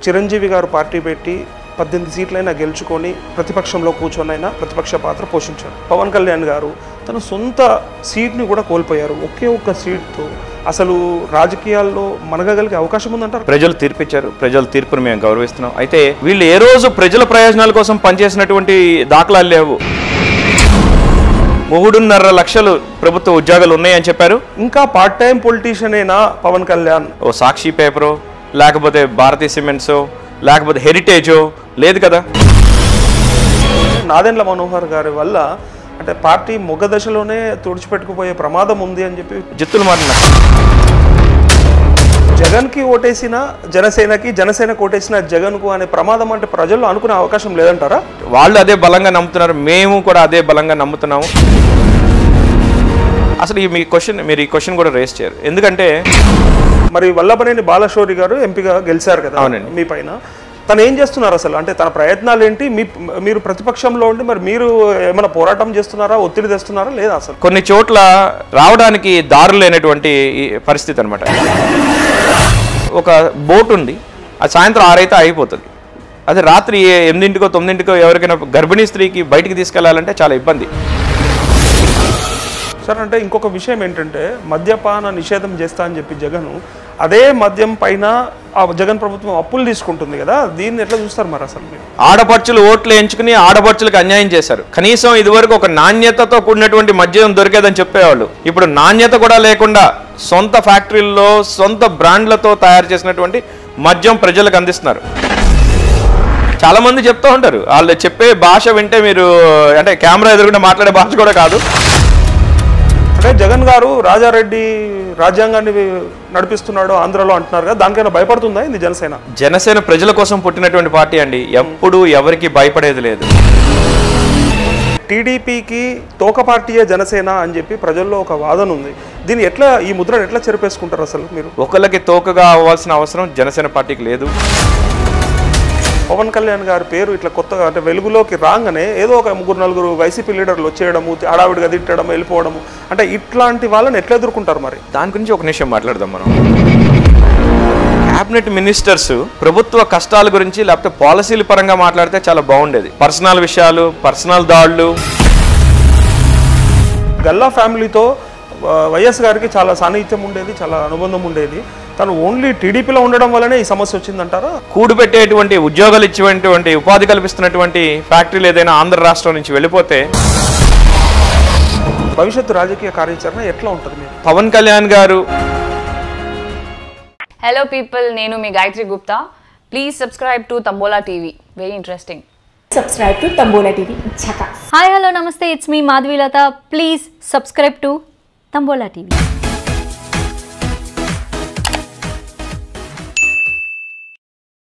చిరంజీవి గారు పార్టీ పెట్టి పద్దెనిమిది సీట్లైనా గెలుచుకొని ప్రతిపక్షంలో కూర్చొనైనా ప్రతిపక్ష పాత్ర పోషించారు పవన్ కళ్యాణ్ గారు తన సొంత సీట్ని కూడా కోల్పోయారు ఒకే ఒక్క సీట్తో అసలు రాజకీయాల్లో మనగగలిగే అవకాశం ఉందంటారు ప్రజలు తీర్పిచ్చారు ప్రజల తీర్పును మేము గౌరవిస్తున్నాం అయితే వీళ్ళు ఏ రోజు ప్రజల ప్రయోజనాల కోసం పనిచేసినటువంటి దాఖలాలు లేవు మూడున్నర లక్షలు ప్రభుత్వ ఉద్యోగాలు ఉన్నాయని చెప్పారు ఇంకా పార్ట్ టైం పొలిటీషియనేనా పవన్ కళ్యాణ్ ఓ సాక్షి పేపరు లేకపోతే భారతీయ సిమెంట్సో లేకపోతే హెరిటేజో లేదు కదా నాదెండ్ల మనోహర్ గారి వల్ల అంటే పార్టీ మొగ్గ దశలోనే తుడిచిపెట్టుకుపోయే ప్రమాదం ఉంది అని చెప్పి జిత్తులు మారిన జగన్కి ఓటేసిన జనసేనకి జనసేనకి ఓటేసిన జగన్కు అనే ప్రమాదం అంటే ప్రజల్లో అనుకునే అవకాశం లేదంటారా వాళ్ళు అదే బలంగా నమ్ముతున్నారు మేము కూడా అదే బలంగా నమ్ముతున్నాము అసలు ఈ మీ క్వశ్చన్ మీరు ఈ క్వశ్చన్ కూడా రేస్ చేయరు ఎందుకంటే మరి వల్లభనేని బాలశౌరి గారు ఎంపీగా గెలిచారు కదా అవునండి. మీ పైన తను ఏం చేస్తున్నారు అసలు అంటే తన ప్రయత్నాలు ఏంటి మీ మీరు ప్రతిపక్షంలో ఉండి మరి మీరు ఏమైనా పోరాటం చేస్తున్నారా ఒత్తిడి తెస్తున్నారా లేదా అసలు కొన్ని చోట్ల రావడానికి దారులు లేనటువంటి ఈ పరిస్థితి అనమాట ఒక బోట్ ఉంది అది సాయంత్రం ఆరైతే అయిపోతుంది అదే రాత్రి ఏ- ఎనిమిదింటికో తొమ్మిదింటికో ఎవరికైనా గర్భిణీ స్త్రీకి బయటికి తీసుకెళ్లాలంటే చాలా ఇబ్బంది సార్ అంటే ఇంకొక విషయం ఏంటంటే మద్యపాన నిషేధం చేస్తా అని చెప్పి జగన్ అదే మద్యం పైన ఆ జగన్ ప్రభుత్వం అప్పులు తీసుకుంటుంది కదా దీన్ని ఎట్లా చూస్తారు మరి అసలు మీరు ఆడపడుచులు ఓట్లు ఎంచుకుని ఆడపడుచులకు అన్యాయం చేశారు కనీసం ఇదివరకు ఒక నాణ్యతతో కూడినటువంటి మద్యం దొరికేదని చెప్పేవాళ్ళు ఇప్పుడు నాణ్యత కూడా లేకుండా సొంత ఫ్యాక్టరీల్లో సొంత బ్రాండ్లతో తయారు చేసినటువంటి మద్యం ప్రజలకు అందిస్తున్నారు చాలా మంది చెప్తూ ఉంటారు వాళ్ళు చెప్పే భాష వింటే మీరు అంటే కెమెరా ఎదురుకుండా మాట్లాడే భాష కూడా కాదు అంటే జగన్ గారు రాజారెడ్డి రాజ్యాంగాన్ని నడిపిస్తున్నాడు ఆంధ్రలో అంటున్నారు కదా దానికైనా భయపడుతుందా ఇది జనసేన జనసేన ప్రజల కోసం పుట్టినటువంటి పార్టీ అండి ఎప్పుడు ఎవరికి భయపడేది లేదు టీడీపీకి తోక పార్టీయే జనసేన అని చెప్పి ప్రజల్లో ఒక వాదన ఉంది దీన్ని ఎట్లా ఈ ముద్రను ఎట్లా చెరిపేసుకుంటారు అసలు మీరు ఒకళ్ళకి తోకగా అవ్వాల్సిన అవసరం జనసేన పార్టీకి లేదు పవన్ కళ్యాణ్ గారి పేరు ఇట్లా కొత్తగా అంటే వెలుగులోకి రాగానే ఏదో ఒక ముగ్గురు నలుగురు వైసీపీ లీడర్లు వచ్చేయడము హడావిడిగా తిట్టడం వెళ్ళిపోవడము అంటే ఇట్లాంటి వాళ్ళని ఎట్లా ఎదుర్కొంటారు మరి దాని గురించి ఒక నిమిషం మాట్లాడదాం మనం క్యాబినెట్ మినిస్టర్స్ ప్రభుత్వ కష్టాల గురించి లేకపోతే పాలసీల పరంగా మాట్లాడితే చాలా బాగుండేది పర్సనల్ విషయాలు పర్సనల్ దాడులు గల్లా ఫ్యామిలీతో ఆ, వైఎస్ గారికి చాలా సాన్నిహిత్యం ఉండేది చాలా అనుబంధం ఉండేది తను ఓన్లీ టీడీపీలో ఉండడం వల్లనే ఈ సమస్య వచ్చిందంటారా కూడు పెట్టేటువంటి ఉద్యోగాలు ఇచ్చేటువంటి ఉపాధి కల్పిస్తున్నటువంటి ఫ్యాక్టరీలు ఏదైనా ఆంధ్ర రాష్ట్రం నుంచి వెళ్ళిపోతే భవిష్యత్తు రాజకీయ కార్యాచరణ ఎట్లా ఉంటుంది మీరు పవన్ కళ్యాణ్ గారు హలో పీపుల్ నేను మీ Gayatri Gupta please subscribe to Tambola TV very interesting subscribe to Tambola TV. Chaka. Hi hello namaste it's me Madhavilatha please subscribe to Tambola TV